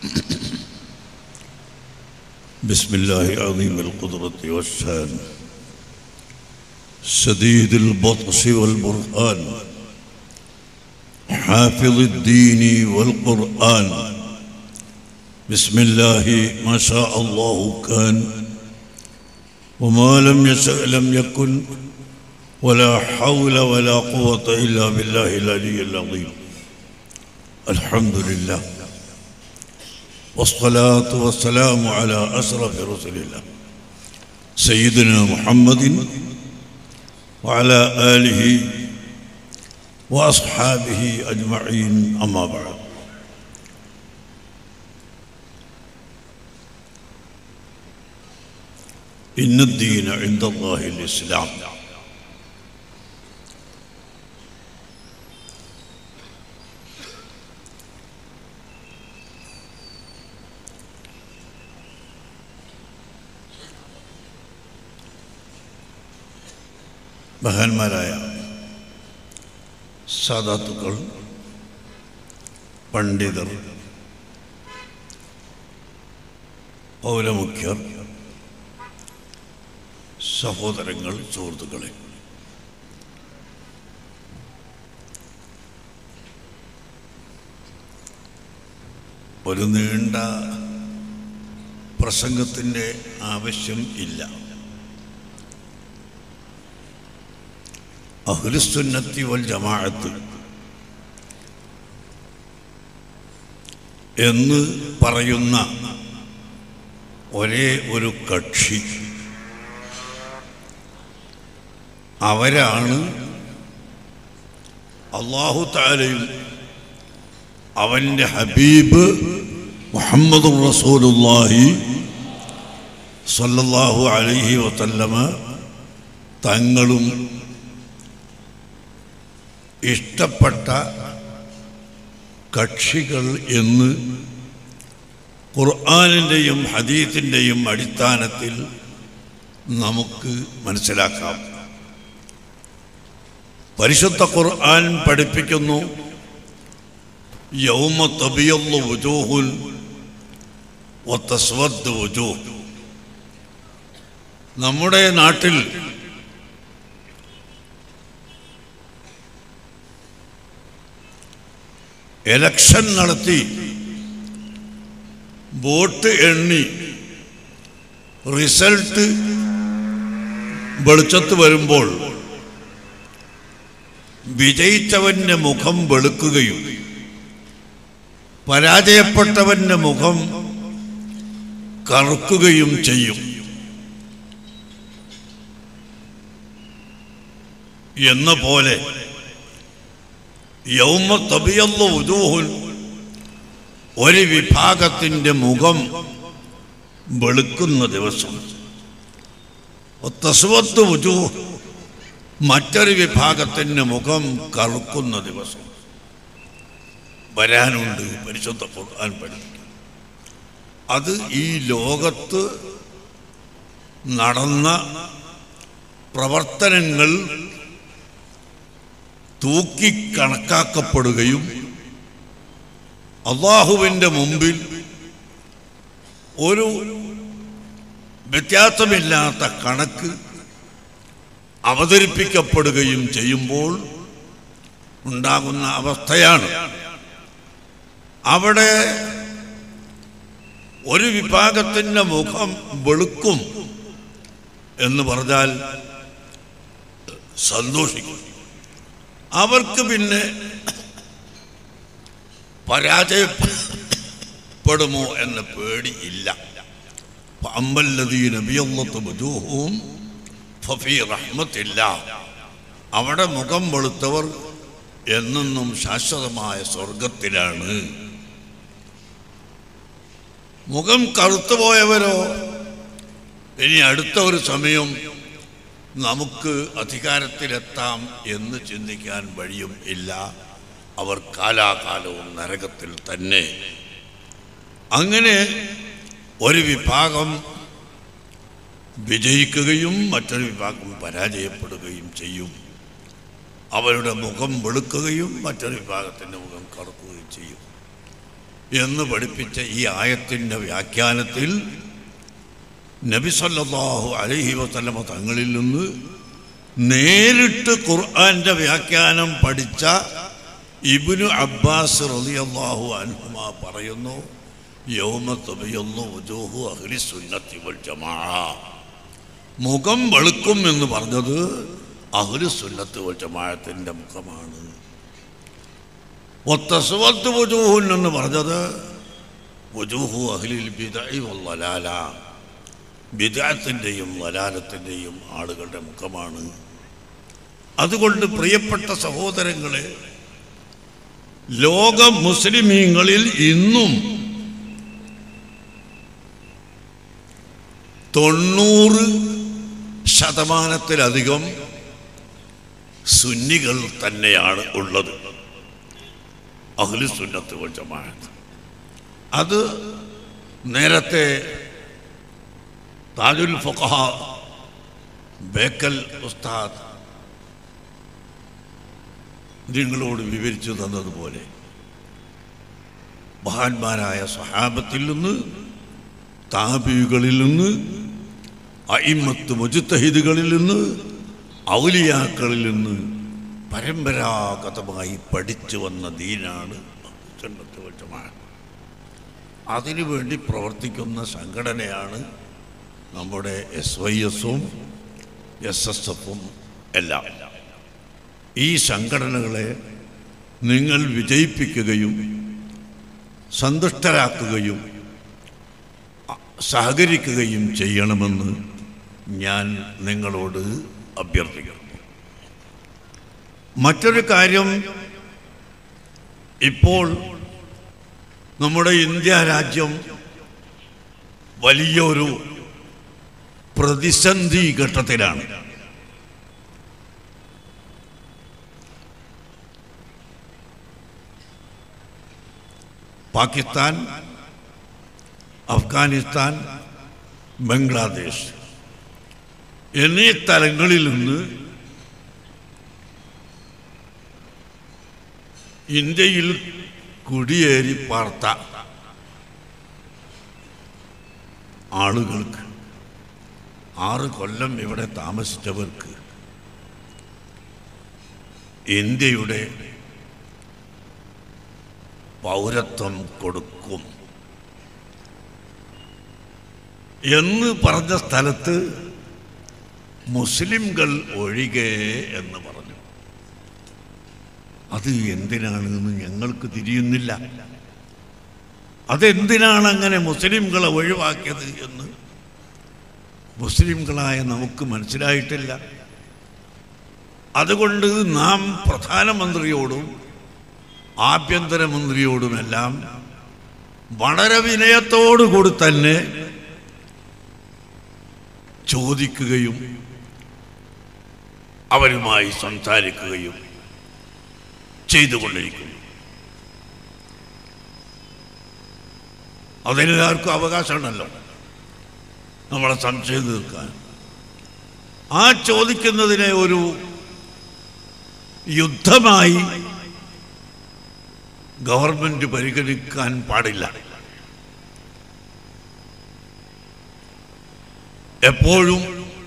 بسم الله عظيم القدرة والشان سديد البطش والبرهان حافظ الدين والقرآن بسم الله ما شاء الله كان وما لم يشأ لم يكن ولا حول ولا قوة إلا بالله العلي العظيم الحمد لله والصلاة والسلام على أشرف رسل الله سيدنا محمد وعلى آله وأصحابه أجمعين أما بعد إن الدين عند الله الإسلام മഹാന്മാരായ സാധാത്തുക്കൾ പണ്ഡിതർ പൗരമുഖ്യർ സഹോദരങ്ങൾ സുഹൃത്തുക്കളെ ഒരു നീണ്ട പ്രസംഗത്തിൻ്റെ ആവശ്യം ഇല്ല അഹ്ലുസുന്നത്തി വൽ ജമാഅത്ത് എന്ന് പറയുന്ന ഒരേ ഒരു കക്ഷി അവരാണ് അള്ളാഹു താലയും അവൻ്റെ ഹബീബ് മുഹമ്മദ് റസൂലുല്ലാഹി സല്ലല്ലാഹു അലൈഹി വസല്ലമ തങ്ങളും ഇഷ്ടപ്പെട്ട കക്ഷികൾ എന്ന് ഖുർആാനിൻ്റെയും ഹദീത്തിൻ്റെയും അടിസ്ഥാനത്തിൽ നമുക്ക് മനസ്സിലാക്കാം പരിശുദ്ധ ഖുർആൻ പഠിപ്പിക്കുന്നു യൗമ തബിയല്ലു വുജൂഹുൻ വത്തസ്വദ് വുജൂഹ് നമ്മുടെ നാട്ടിൽ എലക്ഷൻ നടത്തി വോട്ട് എണ്ണി റിസൾട്ട് വെളിച്ചത്ത് വരുമ്പോൾ വിജയിച്ചവന്റെ മുഖം വെളുക്കുകയും പരാജയപ്പെട്ടവന്റെ മുഖം കറുക്കുകയും ചെയ്യും എന്ന പോലെ യൗമ തബിയല്ല ഉദൂഹുൻ ഒരു വിഭാഗത്തിൻ്റെ മുഖം വെളുക്കുന്ന ദിവസം തസ്വത്ത് ഉജൂ മറ്റൊരു വിഭാഗത്തിൻ്റെ മുഖം കറുക്കുന്ന ദിവസം വരാനുണ്ട് പരിശുദ്ധ ഖുർആൻ പഠിപ്പിക്കും അത് ഈ ലോകത്ത് നടന്ന പ്രവർത്തനങ്ങൾ തൂക്കി കണക്കാക്കപ്പെടുകയും അള്ളാഹുവിൻ്റെ മുമ്പിൽ ഒരു വ്യത്യാസമില്ലാത്ത കണക്ക് അവതരിപ്പിക്കപ്പെടുകയും ചെയ്യുമ്പോൾ ഉണ്ടാകുന്ന അവസ്ഥയാണ് അവിടെ ഒരു വിഭാഗത്തിൻ്റെ മുഖം വെളുക്കും എന്ന് പറഞ്ഞാൽ സന്തോഷിക്കും അവർക്ക് പിന്നെ പരാജയപ്പെടുമോ എന്ന പേടി ഇല്ല അമ്പല്ലതീന ബിയല്ലത്തും ഫഫി റഹ്മത്തില്ല അവിടെ മുഖം വെളുത്തവർ എന്നെന്നും ശാശ്വതമായ സ്വർഗത്തിലാണ് മുഖം കറുത്തുപോയവരോ ഇനി അടുത്ത ഒരു സമയം നമുക്ക് അധികാരത്തിലെത്താം എന്ന് ചിന്തിക്കാൻ വഴിയും ഇല്ല അവർ കാലാകാലവും നരകത്തിൽ തന്നെ അങ്ങനെ ഒരു വിഭാഗം വിജയിക്കുകയും മറ്റൊരു വിഭാഗം പരാജയപ്പെടുകയും ചെയ്യും അവരുടെ മുഖം വെളുക്കുകയും മറ്റൊരു വിഭാഗത്തിൻ്റെ മുഖം കറുക്കുകയും ചെയ്യും എന്ന് പഠിപ്പിച്ച ഈ ആയത്തിൻ്റെ വ്യാഖ്യാനത്തിൽ നബി സല്ലല്ലാഹു അലൈഹി വസല്ലമ തങ്ങളിൽ നിന്ന് നേരിട്ട് ഖുർആന്റെ വ്യാഖ്യാനം പഠിച്ച ഇബ്നു അബ്ബാസ് റളിയല്ലാഹു അൻഹുമ പറയുന്നു യൗമ തബയന്നു വജൂഹു അഹ്ലി സുന്നത്തി വൽ ജമാഅ മുഖം വെളുക്കും എന്ന് പറഞ്ഞത് അഹ്ലു സുന്നത്ത് വൽ ജമാഅത്തിന്റെ മുഖമാണ് ഒത്തസുവത്ത് വജൂഹുൻ എന്ന് പറഞ്ഞത് വജൂഹു അഹ്ലിൽ ബിദഇ വൽ വലാല ബിദഅത്തിൻ്റെയും വലാലത്തിൻ്റെയും ആളുകളുടെ മുഖമാണ് അതുകൊണ്ട് പ്രിയപ്പെട്ട സഹോദരങ്ങളെ ലോക മുസ്ലിമീങ്ങളിൽ ഇന്നും തൊണ്ണൂറ് ശതമാനത്തിലധികം സുന്നികൾ തന്നെയാണ് ഉള്ളത് അഹ്ലു സുന്നത്ത് വൽ ജമാഅത്ത് അത് നേരത്തെ താജുൽ ഫഖഹ ബേക്കൽ ഉസ്താദ് നിങ്ങളോട് വിവരിച്ചു തന്നതുപോലെ മഹാന്മാരായ സഹാബത്തിൽ നിന്ന് താബികളിൽ നിന്ന് അയിമത്ത് മുജുത്തഹിദുകളിൽ നിന്ന് ഔലിയാക്കളിൽ നിന്ന് പരമ്പരാഗതമായി പഠിച്ചു വന്ന ദീനാണ് സുന്നത്ത് വൽ ജമാഅത്ത് അതിനുവേണ്ടി പ്രവർത്തിക്കുന്ന സംഘടനയാണ് നമ്മുടെ എസ് വൈ എസും എസ് എസ് എഫും എല്ലാം ഈ സംഘടനകളെ നിങ്ങൾ വിജയിപ്പിക്കുകയും സന്തുഷ്ടരാക്കുകയും അ- സഹകരിക്കുകയും ചെയ്യണമെന്ന് ഞാൻ നിങ്ങളോട് അഭ്യർത്ഥിക്കുന്നു മറ്റൊരു കാര്യം ഇപ്പോൾ നമ്മുടെ ഇന്ത്യ രാജ്യം വലിയൊരു പ്രതിസന്ധി ഘട്ടത്തിലാണ് പാകിസ്ഥാൻ അഫ്ഗാനിസ്ഥാൻ ബംഗ്ലാദേശ് എന്നീ സ്ഥലങ്ങളിൽ നിന്ന് ഇന്ത്യയിൽ കുടിയേറി പാർത്ത ആളുകൾക്ക് ആറ് കൊല്ലം ഇവിടെ താമസിച്ചവർക്ക് ഇന്ത്യയുടെ പൗരത്വം കൊടുക്കും എന്ന് പറഞ്ഞ സ്ഥലത്ത് മുസ്ലിംകൾ ഒഴികെ എന്ന് പറഞ്ഞു അത് എന്തിനാണെന്ന് ഞങ്ങൾക്ക് തിരിയുന്നില്ല അതെന്തിനാണ് അങ്ങനെ മുസ്ലിംകളെ ഒഴിവാക്കിയത് എന്ന് മുസ്ലിംകളായ നമുക്ക് മനസ്സിലായിട്ടില്ല അതുകൊണ്ട് നാം പ്രധാനമന്ത്രിയോടും ആഭ്യന്തരമന്ത്രിയോടുമെല്ലാം വളരെ വിനയത്തോടുകൂടി തന്നെ ചോദിക്കുകയും അവരുമായി സംസാരിക്കുകയും ചെയ്തുകൊണ്ടിരിക്കുന്നു അതിനെല്ലാവർക്കും അവകാശമുണ്ടല്ലോ നമ്മളെ സംശയം തീർക്കാൻ ആ ചോദിക്കുന്നതിനെ ഒരു യുദ്ധമായി ഗവൺമെന്റ് പരിഗണിക്കാൻ പാടില്ല എപ്പോഴും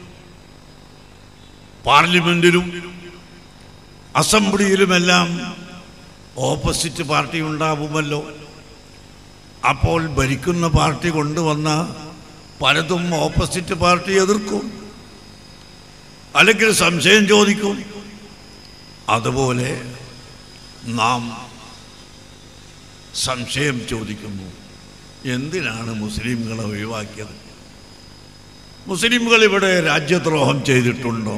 പാർലമെന്റിലും അസംബ്ലിയിലുമെല്ലാം ഓപ്പോസിറ്റ് പാർട്ടി ഉണ്ടാവുമല്ലോ അപ്പോൾ ഭരിക്കുന്ന പാർട്ടി കൊണ്ടുവന്ന പലതും ഓപ്പോസിറ്റ് പാർട്ടി എതിർക്കും അല്ലെങ്കിൽ സംശയം ചോദിക്കും അതുപോലെ നാം സംശയം ചോദിക്കുന്നു എന്തിനാണ് മുസ്ലിംകളെ ഒഴിവാക്കിയത് മുസ്ലിംകൾ ഇവിടെ രാജ്യദ്രോഹം ചെയ്തിട്ടുണ്ടോ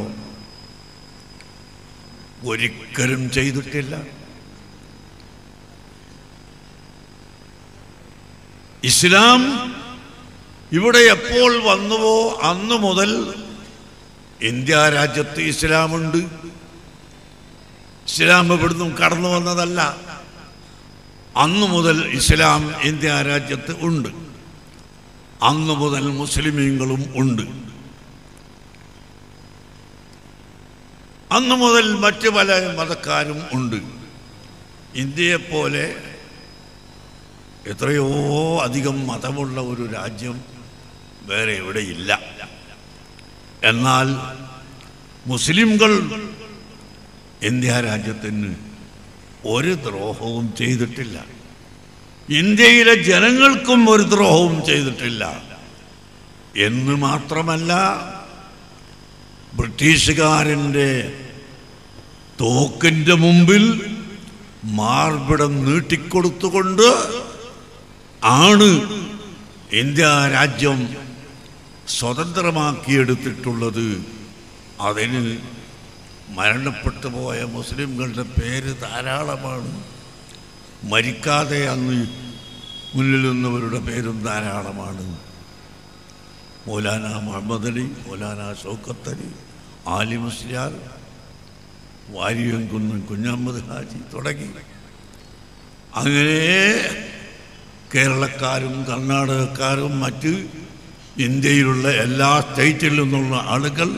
ഒരിക്കലും ചെയ്തിട്ടില്ല ഇസ്ലാം ഇവിടെ എപ്പോൾ വന്നുവോ അന്ന് മുതൽ ഇന്ത്യ രാജ്യത്ത് ഇസ്ലാമുണ്ട് ഇസ്ലാം ഇവിടുന്നും കടന്നു വന്നതല്ല അന്നു മുതൽ ഇസ്ലാം ഇന്ത്യ രാജ്യത്ത് ഉണ്ട് അന്നു മുതൽ മുസ്ലിമീങ്ങളും ഉണ്ട് അന്നു മുതൽ മറ്റ് പല മതക്കാരും ഉണ്ട് ഇന്ത്യയെപ്പോലെ എത്രയോ അധികം മതമുള്ള ഒരു രാജ്യം വേറെ എവിടെയില്ല എന്നാൽ മുസ്ലിംകൾ ഇന്ത്യ രാജ്യത്തിന് ഒരു ദ്രോഹവും ചെയ്തിട്ടില്ല ഇന്ത്യയിലെ ജനങ്ങൾക്കും ഒരു ദ്രോഹവും ചെയ്തിട്ടില്ല എന്ന് മാത്രമല്ല ബ്രിട്ടീഷുകാരൻ്റെ തോക്കിൻ്റെ മുമ്പിൽ മാർബിടം നീട്ടിക്കൊടുത്തുകൊണ്ട് ആണ് ഇന്ത്യ രാജ്യം സ്വതന്ത്രമാക്കിയെടുത്തിട്ടുള്ളത് അതിന് മരണപ്പെട്ടു പോയ മുസ്ലിംകളുടെ പേര് ധാരാളമാണ് മരിക്കാതെ അന്ന് മുന്നിൽ നിന്നവരുടെ പേരും ധാരാളമാണ് മൗലാന മുഹമ്മദ് അലി മൗലാന ഷൗക്കത്ത് അലി ആലി മുസ്ലിയാർ വാരിയംകുന്ന് കുഞ്ഞഹമ്മദ് ഹാജി തുടങ്ങി അങ്ങനെ കേരളക്കാരും കർണാടകക്കാരും മറ്റ് ഇന്ത്യയിലുള്ള എല്ലാ സ്റ്റേറ്റിൽ നിന്നുള്ള ആളുകൾ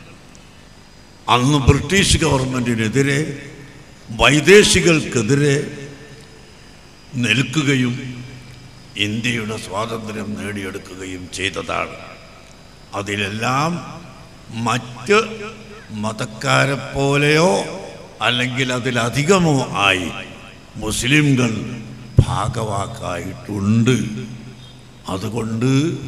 അന്ന് ബ്രിട്ടീഷ് ഗവൺമെൻറ്റിനെതിരെ വൈദേശികൾക്കെതിരെ നിൽക്കുകയും ഇന്ത്യയുടെ സ്വാതന്ത്ര്യം നേടിയെടുക്കുകയും ചെയ്തതാണ് അതിലെല്ലാം മറ്റ് മതക്കാരെ പോലെയോ അല്ലെങ്കിൽ അതിലധികമോ ആയി മുസ്ലിംകൾ ഭാഗവാക്കായിട്ടുണ്ട് അതുകൊണ്ട്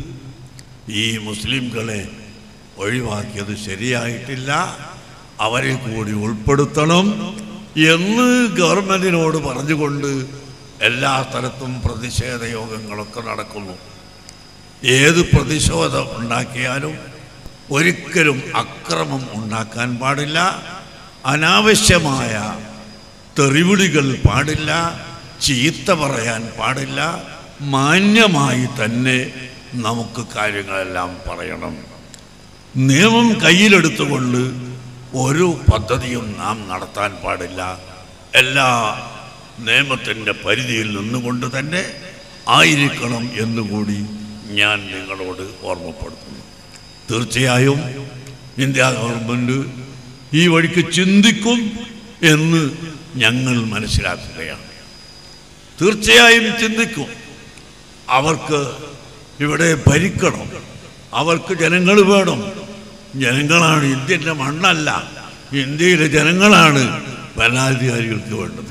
ഈ മുസ്ലിംകളെ ഒഴിവാക്കിയത് ശരിയായിട്ടില്ല അവരെ കൂടി ഉൾപ്പെടുത്തണം എന്ന് ഗവൺമെന്റിനോട് പറഞ്ഞുകൊണ്ട് എല്ലാ സ്ഥലത്തും പ്രതിഷേധ യോഗങ്ങളൊക്കെ നടക്കുന്നു ഏത് പ്രതിഷേധം ഉണ്ടാക്കിയാലും ഒരിക്കലും അക്രമം ഉണ്ടാക്കാൻ പാടില്ല അനാവശ്യമായ തെറിവിളികൾ പാടില്ല ചീത്ത പറയാൻ പാടില്ല മാന്യമായി തന്നെ നമുക്ക് കാര്യങ്ങളെല്ലാം പറയണം നിയമം കയ്യിലെടുത്തുകൊണ്ട് ഒരു പദ്ധതിയും നാം നടത്താൻ പാടില്ല എല്ലാ നിയമത്തിൻ്റെ പരിധിയിൽ നിന്നുകൊണ്ട് തന്നെ ആയിരിക്കണം എന്നുകൂടി ഞാൻ നിങ്ങളോട് ഓർമ്മപ്പെടുത്തുന്നു തീർച്ചയായും ഇന്ത്യ ഗവൺമെൻറ് ഈ വഴിക്ക് ചിന്തിക്കും എന്ന് ഞങ്ങൾ മനസ്സിലാക്കുകയാണ് തീർച്ചയായും ചിന്തിക്കും അവർക്ക് ഇവിടെ ഭരിക്കണം അവർക്ക് ജനങ്ങൾ വേണം ജനങ്ങളാണ് ഇന്ത്യൻ്റെ മണ്ണല്ല ഇന്ത്യയിലെ ജനങ്ങളാണ് ഭരണാധികാരികൾക്ക് വേണ്ടത്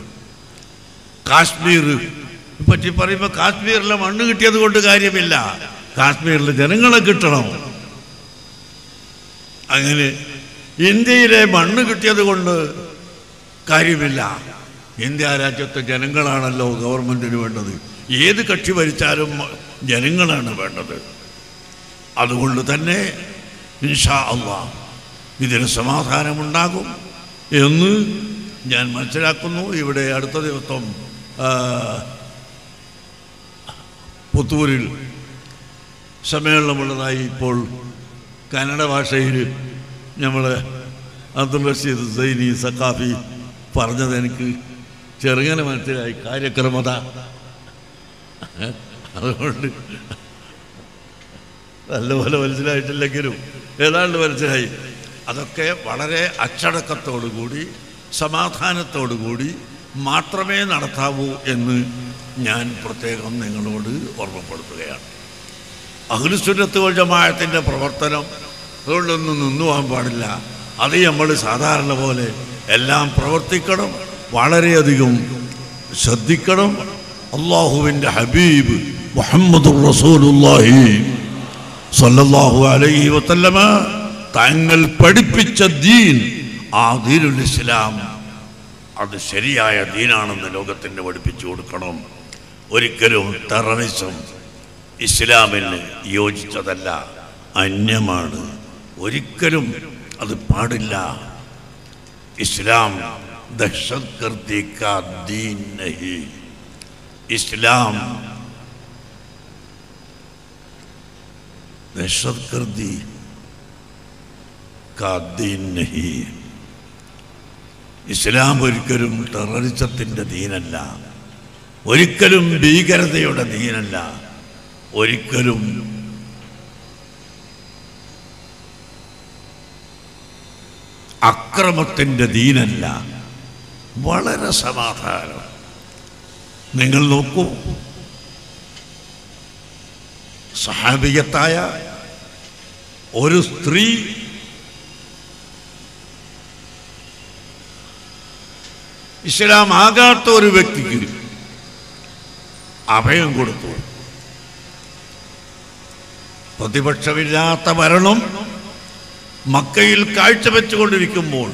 കാശ്മീർ പറ്റി പറയുമ്പോൾ കാശ്മീരിലെ മണ്ണ് കിട്ടിയത് കൊണ്ട് കാര്യമില്ല കാശ്മീരിലെ ജനങ്ങളെ കിട്ടണം അങ്ങനെ ഇന്ത്യയിലെ മണ്ണ് കിട്ടിയത് കൊണ്ട് കാര്യമില്ല ഇന്ത്യ രാജ്യത്തെ ജനങ്ങളാണല്ലോ ഗവൺമെന്റിന് വേണ്ടത് ഏത് കക്ഷി ഭരിച്ചാലും ജനങ്ങളാണ് വേണ്ടത് അതുകൊണ്ട് തന്നെ ഇൻഷാ അള്ളാ ഇതിന് സമാധാനമുണ്ടാകും എന്ന് ഞാൻ മനസ്സിലാക്കുന്നു ഇവിടെ അടുത്ത ദിവസം ആ, പുത്തൂരിൽ സമ്മേളനമുള്ളതായി ഇപ്പോൾ കന്നഡ ഭാഷയിൽ നമ്മൾ അബ്ദുൽ റഷീദ് സൈനി സക്കാഫി പറഞ്ഞത് എനിക്ക് ചെറുങ്ങനെ മനസ്സിലായി കാര്യക്രമത അതുകൊണ്ട് നല്ലപോലെ മനസ്സിലായിട്ടില്ലെങ്കിലും ഏതാണ്ട് മനസ്സിലായി അതൊക്കെ വളരെ അച്ചടക്കത്തോടു കൂടി സമാധാനത്തോടു കൂടി മാത്രമേ നടത്താവൂ എന്ന് ഞാൻ പ്രത്യേകം നിങ്ങളോട് ഓർമ്മപ്പെടുത്തുകയാണ് അഖിലുസുന്നത്ത് വൽ ജമാഅത്തിൻ്റെ പ്രവർത്തനം അതുകൊണ്ടൊന്നും നിന്നു പോകാൻ പാടില്ല അത് നമ്മൾ സാധാരണ പോലെ എല്ലാം പ്രവർത്തിക്കണം വളരെയധികം ശ്രദ്ധിക്കണം അള്ളാഹുവിൻ്റെ ഹബീബ് മുഹമ്മദ് റസൂലുള്ളാഹി സല്ലല്ലാഹു അലൈഹി വസല്ലമ തങ്ങൾ പഠിപ്പിച്ച ദീൻ ആ ദീനുൽ ഇസ്ലാം അത് ശരിയായ ദീനാണെന്ന് ലോകത്തിന് പഠിപ്പിച്ചു കൊടുക്കണം ഒരിക്കലും ടെററിസം ഇസ്ലാമിന് യോജിച്ചതല്ല അന്യമാണ് ഒരിക്കലും അത് പാടില്ല ഇസ്ലാം ദഹ്ഷത്ഗർദി കാ ദീൻ നഹി ഇസ്ലാം ദഹ്ഷത്ഗർദി കാ ദീൻ നഹി ഇസ്ലാം ഒരിക്കലും ടെററിസത്തിൻ്റെ ദീനല്ല ഒരിക്കലും ഭീകരതയുടെ ദീനല്ല ഒരിക്കലും അക്രമത്തിൻ്റെ ദീനല്ല വളരെ സമാധാനം നിങ്ങൾ നോക്കൂ സഹാബിയത്തായ ഒരു സ്ത്രീ ഇസ്ലാം ആകാത്ത ഒരു വ്യക്തിക്ക് അഭയം കൊടുത്തു പ്രതിപക്ഷമില്ലാത്ത ഭരണം മക്കയിൽ കാഴ്ചവെച്ചുകൊണ്ടിരിക്കുമ്പോൾ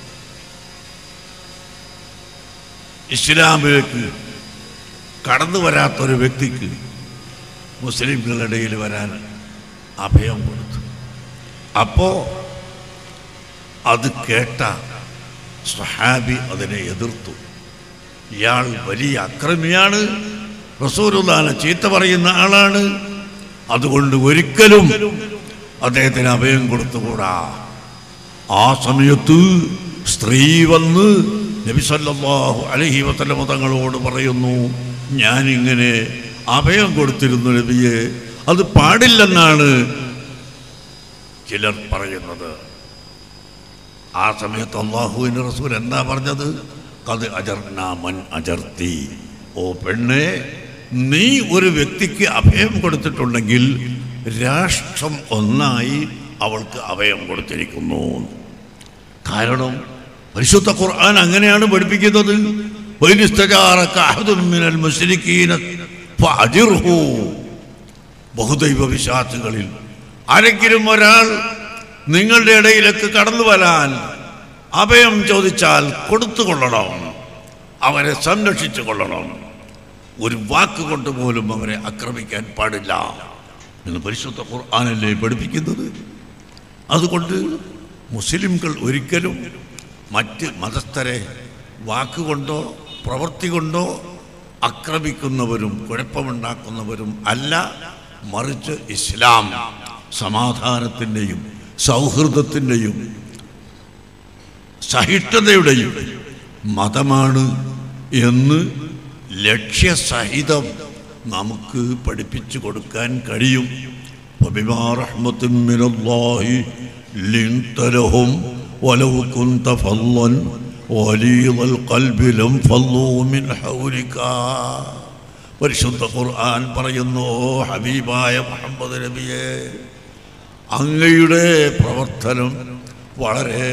ഇസ്ലാമിലേക്ക് കടന്നു വരാത്തൊരു വ്യക്തിക്ക് മുസ്ലിംകളുടെ ഇടയിൽ വരാൻ അഭയം കൊടുത്തു അപ്പോ അത് കേട്ട സ്വഹാബി അതിനെ എതിർത്തു ഇയാൾ വലിയ അക്രമിയാണ് റസൂലുല്ലാനെ ചീത്ത പറയുന്ന ആളാണ് അതുകൊണ്ട് ഒരിക്കലും അദ്ദേഹത്തിന് അഭയം കൊടുത്തുകൂടാ ആ സമയത്ത് സ്ത്രീ വന്ന് നബി സല്ലല്ലാഹു അലൈഹി വസല്ലമ തങ്ങളോട് പറയുന്നു ഞാനിങ്ങനെ അഭയം കൊടുത്തിരുന്നു നബിയെ അത് പാടില്ലെന്നാണ് ചിലർ പറയുന്നത് ആ സമയത്ത് അള്ളാഹുവിൻ്റെ റസൂൽ എന്താ പറഞ്ഞത് കത് അജർനാമൻ അജർത്തി ഓ പെണ്ണെ നീ ഒരു വ്യക്തിക്ക് അഭയം കൊടുത്തിട്ടുണ്ടെങ്കിൽ രാഷ്ട്രം ഒന്നായി അവൾക്ക് അഭയം കൊടുത്തിരിക്കുന്നു കാരണം പരിശുദ്ധ ഖുർആൻ അങ്ങനെയാണ് പഠിപ്പിക്കുന്നത് വൈനിസ്തജാറക അഹദും മിനൽ മുശ്രിക്കീന ഫഅജിർഹു. ബഹുദൈവ വിശ്വാസികളിൽ ആരെങ്കിലും ഒരാൾ നിങ്ങളുടെ ഇടയിലേക്ക് കടന്നു വരാൻ അഭയം ചോദിച്ചാൽ കൊടുത്തുകൊള്ളണം അവരെ സംരക്ഷിച്ചു കൊള്ളണം ഒരു വാക്ക് കൊണ്ട് പോലും അവരെ ആക്രമിക്കാൻ പാടില്ല എന്ന് പരിശുദ്ധ ഖുർആാനല്ലേ പഠിപ്പിക്കുന്നത് അതുകൊണ്ട് മുസ്ലിംകൾ ഒരിക്കലും മറ്റ് മതസ്ഥരെ വാക്കുകൊണ്ടോ പ്രവൃത്തി കൊണ്ടോ ആക്രമിക്കുന്നവരും കുഴപ്പമുണ്ടാക്കുന്നവരും അല്ല മറിച്ച് ഇസ്ലാം സമാധാനത്തിൻ്റെയും സൗഹൃദത്തിൻ്റെയും സഹിഷ്ണുതയുടെയും മതമാണ് എന്ന് ലക്ഷ്യസഹിതം നമുക്ക് പഠിപ്പിച്ചു കൊടുക്കാൻ കഴിയും وبما رحمة من الله لنت لهم ولو كنت فظا غليظ القلب لانفضوا من حولك പരിശുദ്ധ ഖുർആൻ പറയുന്നു "ഓ ഹബീബായ മുഹമ്മദ് നബിയെ അങ്ങയുടെ പ്രവർത്തനം വളരെ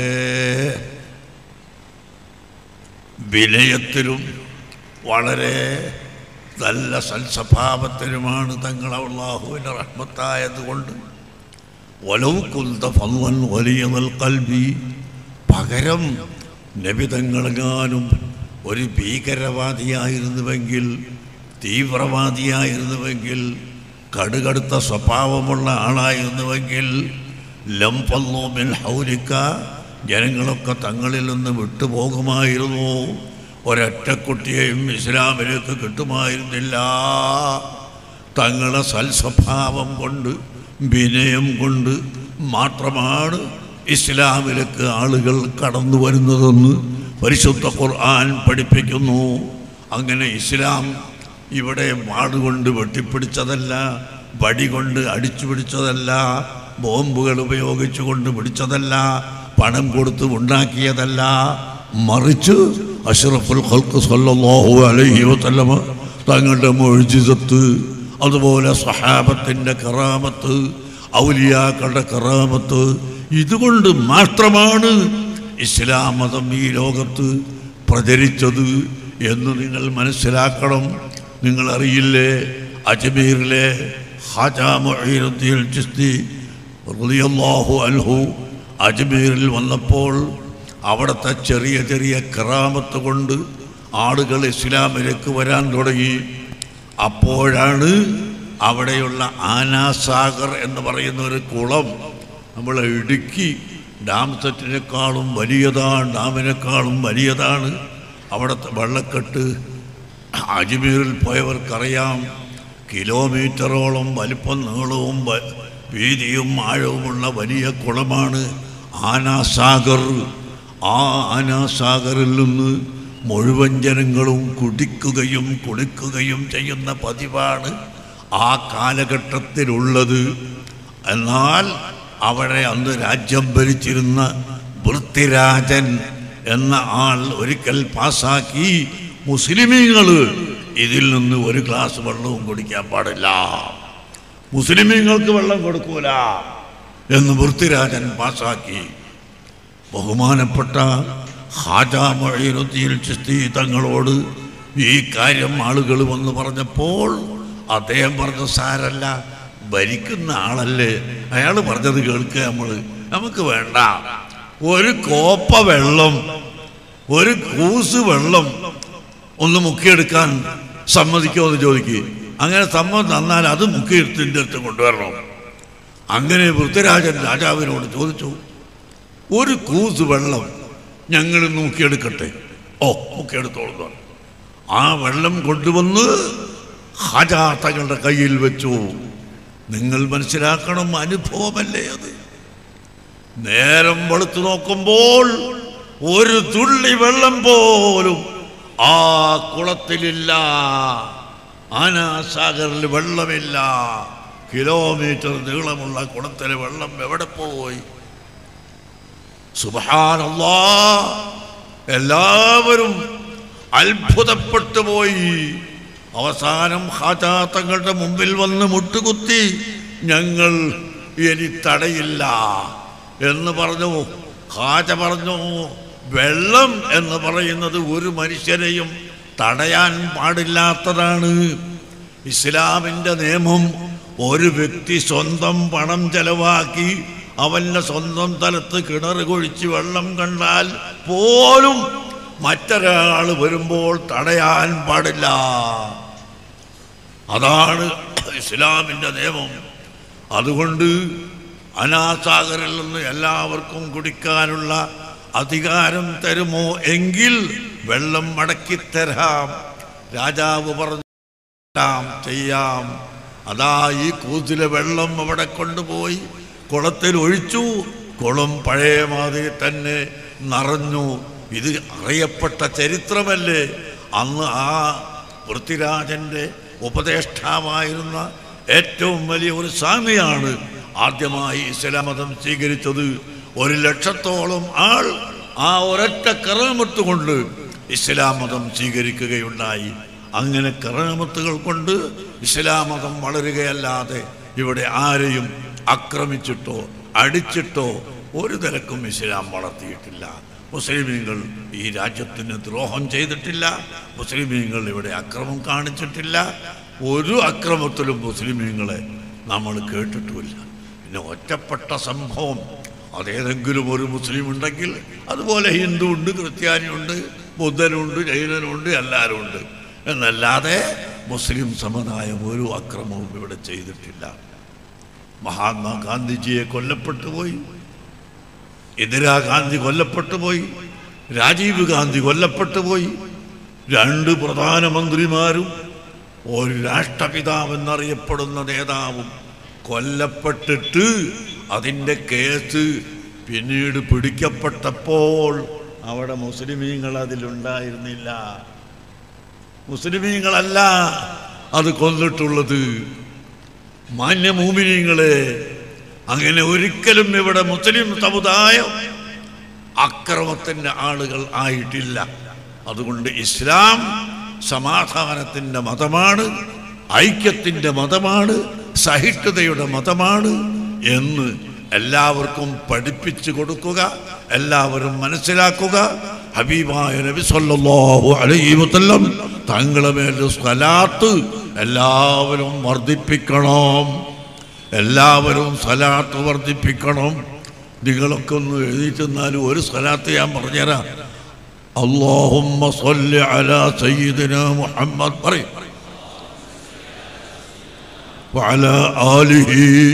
വിനയത്തിലും വളരെ നല്ല സൽസ്വഭാവത്തിലുമാണ് തങ്ങൾ അള്ളാഹുവിൻ്റെ റഹ്മത്തായതുകൊണ്ട് ഒലവ് കുന്ത ഫല്ലൻ വലിയ കൽബി പകരം നബി തങ്ങളെങ്ങാനും ഒരു ഭീകരവാദിയായിരുന്നുവെങ്കിൽ തീവ്രവാദിയായിരുന്നുവെങ്കിൽ കടുകടുത്ത സ്വഭാവമുള്ള ആളായിരുന്നുവെങ്കിൽ ലം ഫല്ലു മിൻ ഹൗലിക്ക ജനങ്ങളൊക്കെ തങ്ങളിൽ നിന്ന് വിട്ടുപോകുമായിരുന്നു ഒരൊറ്റ കുട്ടിയെയും ഇസ്ലാമിലേക്ക് കിട്ടുമായിരുന്നില്ല തങ്ങളെ സൽസ്വഭാവം കൊണ്ട് വിനയം കൊണ്ട് മാത്രമാണ് ഇസ്ലാമിലേക്ക് ആളുകൾ കടന്നു വരുന്നതെന്ന് പരിശുദ്ധ ഖുർആൻ പഠിപ്പിക്കുന്നു അങ്ങനെ ഇസ്ലാം ഇവിടെ വാടുകൊണ്ട് വെട്ടിപ്പിടിച്ചതല്ല വടി കൊണ്ട് അടിച്ചു പിടിച്ചതല്ല ബോംബുകൾ ഉപയോഗിച്ചുകൊണ്ട് പിടിച്ചതല്ല പണം കൊടുത്ത് ഉണ്ടാക്കിയതല്ല മറിച്ച് അഷ്റഫുൽ ഖൽക്ക് സല്ലല്ലാഹു അലൈഹി വസല്ലമ തങ്ങളുടെ മൊഴിജിതത്ത് അതുപോലെ സഹാബത്തിൻ്റെ കറാമത്ത് ഔലിയാക്കളുടെ കറാമത്ത് ഇതുകൊണ്ട് മാത്രമാണ് ഇസ്ലാം മതം ഈ ലോകത്ത് പ്രചരിച്ചത് എന്ന് നിങ്ങൾ മനസ്സിലാക്കണം നിങ്ങൾ അറിയില്ലേ അജ്മീറിലെ ഹാജാ മൊഹീറുദ്ദീൻ ചിസ്തി റളിയല്ലാഹു അൻഹു അജ്മീറിൽ വന്നപ്പോൾ അവിടുത്തെ ചെറിയ ചെറിയ കറാമത്ത് കൊണ്ട് ആളുകൾ ഇസ്ലാമിലേക്ക് വരാൻ തുടങ്ങി അപ്പോഴാണ് അവിടെയുള്ള ആനാസാഗർ എന്ന് പറയുന്ന ഒരു കുളം നമ്മൾ ഇടുക്കി ഡാം സെറ്റിനേക്കാളും വലിയതാണ് ഡാമിനേക്കാളും വലിയതാണ് അവിടുത്തെ വെള്ളക്കെട്ട് അജ്മീറിൽ പോയവർക്കറിയാം കിലോമീറ്ററോളം വലിപ്പം നീളവും വ- വീതിയും ആഴവുമുള്ള വലിയ കുളമാണ് ആനാസാഗർ ആ ആനാസാഗറിൽ നിന്ന് മുഴുവൻ ജനങ്ങളും കുടിക്കുകയും കുളിക്കുകയും ചെയ്യുന്ന പതിവാണ് ആ കാലഘട്ടത്തിലുള്ളത് എന്നാൽ അവിടെ അന്ന് രാജ്യം ഭരിച്ചിരുന്ന വൃത്തിരാജൻ എന്ന ആൾ ഒരിക്കൽ പാസാക്കി മുസ്ലിമീങ്ങൾ ഇതിൽ നിന്ന് ഒരു ഗ്ലാസ് വെള്ളവും കുടിക്കാൻ പാടില്ല മുസ്ലിമീങ്ങൾക്ക് വെള്ളം കൊടുക്കൂല എന്ന് പൃഥ്വിരാജൻ പാസാക്കി ബഹുമാനപ്പെട്ട ഹാജ മൊഴീനുദ്ദീൻ ചിസ്തി തങ്ങളോട് ഈ കാര്യം ആളുകൾ വന്ന് പറഞ്ഞപ്പോൾ അദ്ദേഹം പറഞ്ഞ സാരല്ല ഭരിക്കുന്ന ആളല്ലേ അയാൾ പറഞ്ഞത് കേൾക്കുക നമ്മൾ നമുക്ക് വേണ്ട ഒരു കോപ്പ വെള്ളം ഒരു കൂസ് വെള്ളം ഒന്ന് മുക്കിയെടുക്കാൻ സമ്മതിക്കുമോ എന്ന് ചോദിക്കുക അങ്ങനെ സമ്മതം തന്നാൽ അത് മുക്കിയെടുത്തിൻ്റെ അടുത്ത് കൊണ്ടുവരണം അങ്ങനെ പൃഥ്വിരാജൻ രാജാവിനോട് ചോദിച്ചു ഒരു കൂസ് വെള്ളം ഞങ്ങൾ നോക്കിയെടുക്കട്ടെ ഓ നോക്കിയെടുത്തോളൂ എന്ന് പറഞ്ഞു. ആ വെള്ളം കൊണ്ടുവന്ന് ഹാജാ തങ്ങളുടെ കയ്യിൽ വെച്ചു നിങ്ങൾ മനസ്സിലാക്കണം അനുഭവമല്ലേ അത് നേരം വെളുത്തു നോക്കുമ്പോൾ ഒരു തുള്ളി വെള്ളം പോലും ആ കുളത്തിലില്ല ആനാസാഗറിൽ വെള്ളമില്ല കിലോമീറ്റർ നീളമുള്ള കുളത്തിലെ വെള്ളം എവിടെ പോയി സുബഹാനല്ലാ എല്ലാവരും അത്ഭുതപ്പെട്ടു പോയി അവസാനം ഹാജാ തങ്ങളുടെ മുമ്പിൽ വന്ന് മുട്ടുകുത്തി ഞങ്ങൾ ഇനി തടയില്ല എന്ന് പറഞ്ഞു ഹാജ പറഞ്ഞു വെള്ളം എന്ന് പറയുന്നത് ഒരു മനുഷ്യരെയും തടയാൻ പാടില്ലാത്തതാണ് ഇസ്ലാമിൻ്റെ നിയമം ഒരു വ്യക്തി സ്വന്തം പണം ചെലവാക്കി അവൻ്റെ സ്വന്തം സ്ഥലത്ത് കിണർ കുഴിച്ച് വെള്ളം കണ്ടാൽ പോലും മറ്റൊരാൾ വരുമ്പോൾ തടയാൻ പാടില്ല അതാണ് ഇസ്ലാമിൻ്റെ നിയമം അതുകൊണ്ട് അനാസാഗറിൽ നിന്ന് എല്ലാവർക്കും കുടിക്കാനുള്ള അധികാരം തരുമോ എങ്കിൽ വെള്ളം മടക്കിത്തരാം രാജാവ് പറഞ്ഞു ചെയ്യാം ചെയ്യാം അതാ ഈ കൂത്തിലെ വെള്ളം അവിടെ കൊണ്ടുപോയി കുളത്തിൽ ഒഴിച്ചു കുളം പഴയ മാതിരി തന്നെ നിറഞ്ഞു ഇത് അറിയപ്പെട്ട ചരിത്രമല്ലേ അന്ന് ആ പൃഥ്വിരാജന്റെ ഉപദേഷ്ടാവായിരുന്ന ഏറ്റവും വലിയ ഒരു സ്വാമിയാണ് ആദ്യമായി ഇസ്ലാം മതം സ്വീകരിച്ചത് ഒരു ലക്ഷത്തോളം ആൾ ആ ഒരൊറ്റ കറാമത്ത് കൊണ്ട് ഇസ്ലാം മതം സ്വീകരിക്കുകയുണ്ടായി അങ്ങനെ കറാമത്തുകൾ കൊണ്ട് ഇസ്ലാം മതം വളരുകയല്ലാതെ ഇവിടെ ആരെയും ആക്രമിച്ചിട്ടോ അടിച്ചിട്ടോ ഒരു നിലക്കും ഇസ്ലാം വളർത്തിയിട്ടില്ല മുസ്ലിമീങ്ങൾ ഈ രാജ്യത്തിന് ദ്രോഹം ചെയ്തിട്ടില്ല മുസ്ലിമീങ്ങൾ ഇവിടെ അക്രമം കാണിച്ചിട്ടില്ല ഒരു അക്രമത്തിലും മുസ്ലിമീങ്ങളെ നമ്മൾ കേട്ടിട്ടുമില്ല പിന്നെ ഒറ്റപ്പെട്ട സംഭവം അതേതെങ്കിലും ഒരു മുസ്ലിം ഉണ്ടെങ്കിൽ അതുപോലെ ഹിന്ദു ഉണ്ട് ക്രിസ്ത്യാനിയുണ്ട് ബുദ്ധനുണ്ട് ജൈനനുണ്ട് എല്ലാവരും ഉണ്ട് എന്നല്ലാതെ മുസ്ലിം സമുദായം ഒരു അക്രമവും ഇവിടെ ചെയ്തിട്ടില്ല മഹാത്മാഗാന്ധിജിയെ കൊല്ലപ്പെട്ടു പോയി ഇന്ദിരാഗാന്ധി കൊല്ലപ്പെട്ടു പോയി രാജീവ് ഗാന്ധി കൊല്ലപ്പെട്ടു പോയി രണ്ട് പ്രധാനമന്ത്രിമാരും ഒരു രാഷ്ട്രപിതാവ് എന്നറിയപ്പെടുന്ന നേതാവും കൊല്ലപ്പെട്ടിട്ട് അതിൻ്റെ കേസ് പിന്നീട് പിടിക്കപ്പെട്ടപ്പോൾ അവിടെ മുസ്ലിമീങ്ങൾ അതിലുണ്ടായിരുന്നില്ല മുസ്ലിമീങ്ങളല്ല അത് കൊന്നിട്ടുള്ളത് മാന്യമൂമിനിങ്ങളെ അങ്ങനെ ഒരിക്കലും ഇവിടെ മുസ്ലിം സമുദായം അക്രമത്തിൻ്റെ ആളുകൾ ആയിട്ടില്ല അതുകൊണ്ട് ഇസ്ലാം സമാധാനത്തിൻ്റെ മതമാണ് ഐക്യത്തിൻ്റെ മതമാണ് സഹിഷ്ണുതയുടെ മതമാണ് എന്ന് എല്ലാവർക്കും പഠിപ്പിച്ചു കൊടുക്കുക എല്ലാവരും മനസ്സിലാക്കുക ഹബീബായ നബി സല്ലല്ലാഹു അലൈഹി വസല്ലം തങ്ങളെ മേൽ സ്വലാത്ത് എല്ലാവരും വർദ്ധിപ്പിക്കണം എല്ലാവരും സ്വലാത്ത് വർദ്ധിപ്പിക്കണം നിങ്ങളൊക്കെ ഒന്ന് എഴുതിച്ചെന്നാലും ഒരു സ്വലാത്ത് ഞാൻ പറഞ്ഞുതരാം اللهم صل على سيدنا محمد പറയും وعلى آله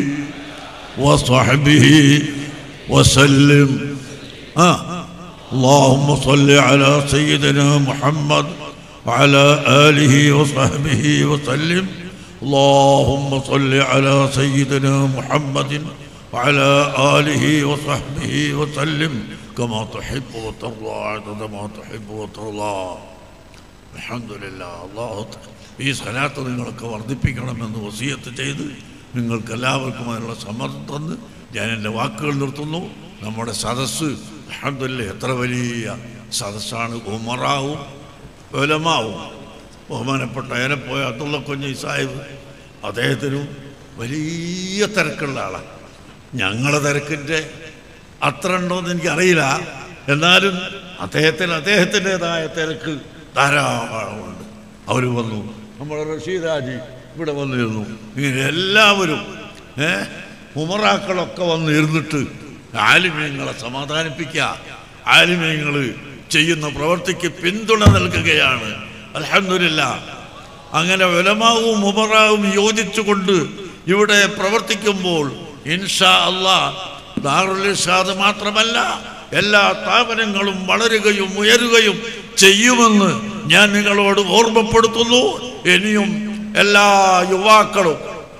وصحبه وسلم آه. اللهم صل على سيدنا محمد وعلى آله وصحبه وسلم اللهم صل على سيدنا محمد وعلى آله وصحبه وسلم كما تحب وترضى عدد ما تحب وترضى الحمد لله الله ഈ സ്ഥലത്ത് നിങ്ങളൊക്കെ വർദ്ധിപ്പിക്കണമെന്ന് വസീയത്ത് ചെയ്ത് നിങ്ങൾക്ക് എല്ലാവർക്കും അതിനുള്ള സമ്മതം തന്ന് ഞാൻ എൻ്റെ വാക്കുകൾ നിർത്തുന്നു നമ്മുടെ സദസ്സ് അഹമ്മദില്ല എത്ര വലിയ സദസ്സാണ് ഉമറാവും ഉലമാവും ബഹുമാനപ്പെട്ട ഏനപ്പോയ അബ്ദുള്ള കുഞ്ഞി സാഹിബ് അദ്ദേഹത്തിനും വലിയ തിരക്കുള്ള ആളാണ് ഞങ്ങളെ തിരക്കിൻ്റെ അത്ര ഉണ്ടോയെന്ന് എനിക്കറിയില്ല എന്നാലും അദ്ദേഹത്തിന് അദ്ദേഹത്തിൻ്റെതായ തിരക്ക് ധാരാളമുണ്ട് അവർ വന്നു നമ്മുടെ റഷീദാജി ഇവിടെ വന്നിരുന്നു ഇങ്ങനെ എല്ലാവരും ഏ ഉമറാക്കളൊക്കെ വന്ന് ഇരുന്നിട്ട് ആലിമ്യങ്ങളെ സമാധാനിപ്പിക്കുക ആലിമ്യങ്ങൾ ചെയ്യുന്ന പ്രവൃത്തിക്ക് പിന്തുണ നൽകുകയാണ് അലഹമില്ല അങ്ങനെ ഉലമാവും ഉമറാവും യോജിച്ചുകൊണ്ട് ഇവിടെ പ്രവർത്തിക്കുമ്പോൾ ഇൻഷാ അള്ളാ ദാറുൽ ഇർഷാദ് മാത്രമല്ല എല്ലാ സ്ഥാപനങ്ങളും വളരുകയും ഉയരുകയും ചെയ്യുമെന്ന് ഞാൻ നിങ്ങളോട് ഓർമ്മപ്പെടുത്തുന്നു ഇനിയും എല്ലാ യുവാക്കളും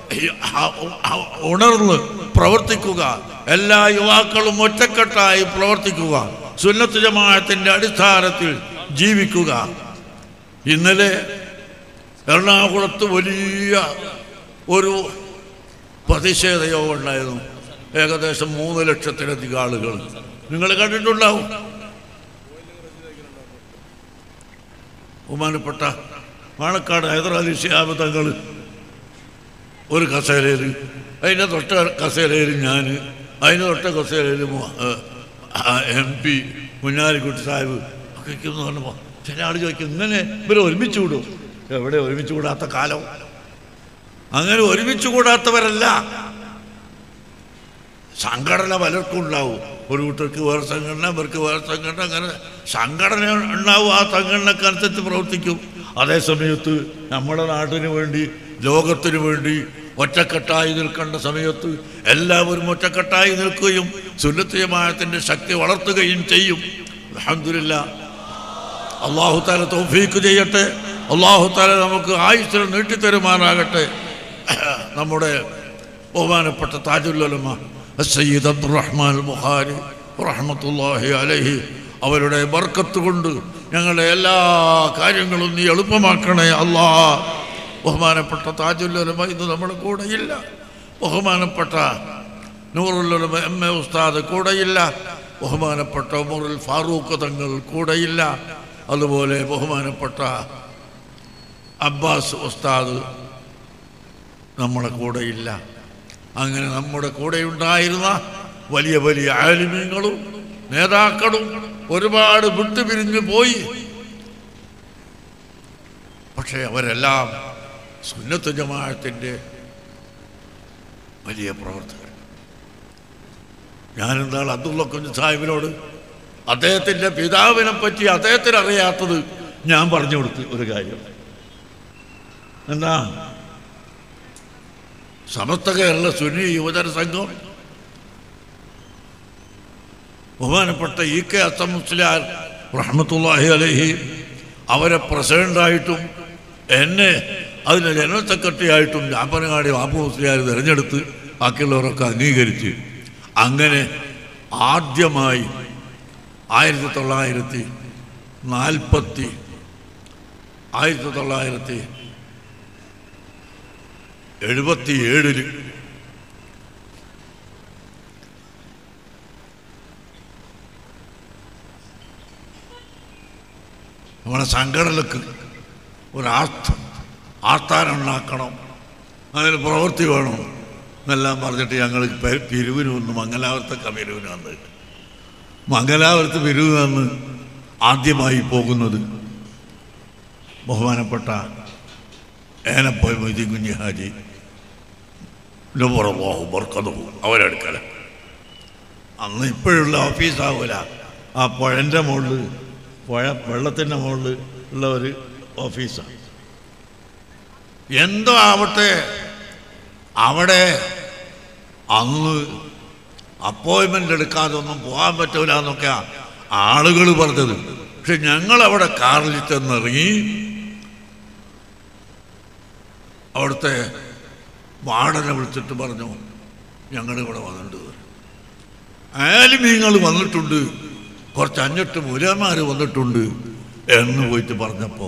ഉണർന്ന് പ്രവർത്തിക്കുക എല്ലാ യുവാക്കളും ഒറ്റക്കെട്ടായി പ്രവർത്തിക്കുക സുന്നത്ത് ജമാഅത്തിന്റെ അടിസ്ഥാനത്തിൽ ജീവിക്കുക ഇന്നലെ എറണാകുളത്ത് വലിയ ഒരു പ്രതിഷേധ യോഗം ഉണ്ടായിരുന്നു ഏകദേശം മൂന്ന് ലക്ഷത്തിലധികം ആളുകൾ നിങ്ങൾ കണ്ടിട്ടുണ്ടാവും ബഹുമാനപ്പെട്ട പാണക്കാട് ഹൈദരാലി ഷിയാബ് തങ്ങൾ ഒരു കസേരയിൽ അതിൻ്റെ തൊട്ട കസേരയിൽ ഞാൻ അതിന് തൊട്ട കസേരയിൽ എം പി കുഞ്ഞാലിക്കുട്ടി സാഹിബ് ഒക്കെ ഇരിക്കുന്നു പറഞ്ഞപ്പോൾ ചില ആൾ ചോദിക്കും ഇങ്ങനെ ഇവരെ ഒരുമിച്ച് വിടും എവിടെ ഒരുമിച്ച് കൂടാത്ത കാലം അങ്ങനെ ഒരുമിച്ച് കൂടാത്തവരല്ല സംഘടന പലർക്കും ഉണ്ടാവും ഒരു കൂട്ടർക്ക് വേറെ സംഘടന ഇവർക്ക് വേറെ സംഘടന അങ്ങനെ സംഘടന ഉണ്ടാവും ആ സംഘടനക്ക് അനുസരിച്ച് പ്രവർത്തിക്കും അതേ സമയത്ത് നമ്മുടെ നാട്ടിന് വേണ്ടി ലോകത്തിന് വേണ്ടി ഒറ്റക്കെട്ടായി നിൽക്കേണ്ട സമയത്ത് എല്ലാവരും ഒറ്റക്കെട്ടായി നിൽക്കുകയും സുന്നത്ത് ജമാഅത്തിന്റെ ശക്തി വളർത്തുകയും ചെയ്യും അലഹമില്ല അള്ളാഹു താല തൗഫീക്ക് ചെയ്യട്ടെ അള്ളാഹു താല നമുക്ക് ആയുസ്സിൽ നീട്ടിത്തരുമാറാകട്ടെ നമ്മുടെ ബഹുമാനപ്പെട്ട താജുല്ലുലമ സയ്യിദ് അബ്ദുറഹ്മാൻ ബുഖാരി റഹ്മത്തുല്ലാഹി അലഹി അവരുടെ ബർക്കത്ത് കൊണ്ട് ഞങ്ങളുടെ എല്ലാ കാര്യങ്ങളും നീ എളുപ്പമാക്കണേ അല്ലാ ബഹുമാനപ്പെട്ട താജുല്ലുലമ ഇന്ന് നമ്മുടെ കൂടെയില്ല ബഹുമാനപ്പെട്ട നൂറുല്ലുലമ എം എ ഉസ്താദ് കൂടെയില്ല ബഹുമാനപ്പെട്ട ഉമറുൽ ഫാറൂഖ് തങ്ങൾ കൂടെയില്ല അതുപോലെ ബഹുമാനപ്പെട്ട അബ്ബാസ് ഉസ്താദ് നമ്മളെ കൂടെയില്ല അങ്ങനെ നമ്മുടെ കൂടെ ഉണ്ടായിരുന്ന വലിയ വലിയ ആലിമ്യങ്ങളും നേതാക്കളും ഒരുപാട് വിട്ടുപിരിഞ്ഞു പോയി പക്ഷേ അവരെല്ലാം സുന്നത്ത് ജമാഅത്തിൻ്റെ വലിയ പ്രവർത്തകർ ഞാനെന്താണ് അബ്ദുള്ള കുഞ്ഞ് സാഹിബിനോട് അദ്ദേഹത്തിൻ്റെ പിതാവിനെ പറ്റി അദ്ദേഹത്തിന് അറിയാത്തത് ഞാൻ പറഞ്ഞു കൊടുത്തു ഒരു കാര്യം എന്താ സമസ്ത കേരള സുന്നി യുവജന സംഘം ബഹുമാനപ്പെട്ട ഇ കെ അസം മുസ്ലിയാർ റഹ്മത്തുല്ലാഹി അലഹി അവരെ പ്രസിഡന്റായിട്ടും എന്നെ അതിന് ജനറൽ സെക്രട്ടറി ആയിട്ടും ജാപ്പനങ്ങാടി ബാപ്പു മുസ്ലിയാർ തിരഞ്ഞെടുത്ത് ബാക്കിയുള്ളവരൊക്കെ അംഗീകരിച്ച് അങ്ങനെ ആദ്യമായി ആയിരത്തി തൊള്ളായിരത്തി നാൽപ്പത്തി ആയിരത്തി തൊള്ളായിരത്തി എഴുപത്തി ഏഴില് നമ്മളെ സംഘടനക്ക് ഒരു ആസ്ഥ ആസ്ഥാനം ഉണ്ടാക്കണം അതിന് പ്രവൃത്തി വേണം എന്നെല്ലാം പറഞ്ഞിട്ട് ഞങ്ങൾ പെ- പിരിവിന് വന്നു മംഗലാപുരത്തൊക്കെ പിരിവിന് വന്ന് മംഗലാപുരത്ത് പിരിവ് വന്ന് ആദ്യമായി പോകുന്നത് ബഹുമാനപ്പെട്ട ഏനപ്പോയി മൊയ്തീൻ കുഞ്ഞി ഹാജി നബറല്ലാഹു ബർക്കതുഹു അവരെടുക്കല അന്ന് ഇപ്പോഴുള്ള ഓഫീസാവൂല ആ പുഴൻ്റെ മുകളിൽ പുഴ വെള്ളത്തിൻ്റെ മുകളിൽ ഉള്ള ഒരു ഓഫീസാണ് എന്തോ ആവട്ടെ അവിടെ അന്ന് അപ്പോയിൻമെൻ്റ് എടുക്കാതെ ഒന്നും പോകാൻ പറ്റൂല എന്നൊക്കെ ആളുകൾ പറഞ്ഞത് പക്ഷെ ഞങ്ങൾ അവിടെ കാറിൽ ചെന്നിറങ്ങി അവിടുത്തെ വാടനെ വിളിച്ചിട്ട് പറഞ്ഞു ഞങ്ങളിവിടെ വന്നിട്ടുണ്ട് ആലിമീങ്ങൾ വന്നിട്ടുണ്ട് കുറച്ച് അഞ്ഞെട്ട് മുലമാർ വന്നിട്ടുണ്ട് എന്ന് പോയിട്ട് പറഞ്ഞപ്പോൾ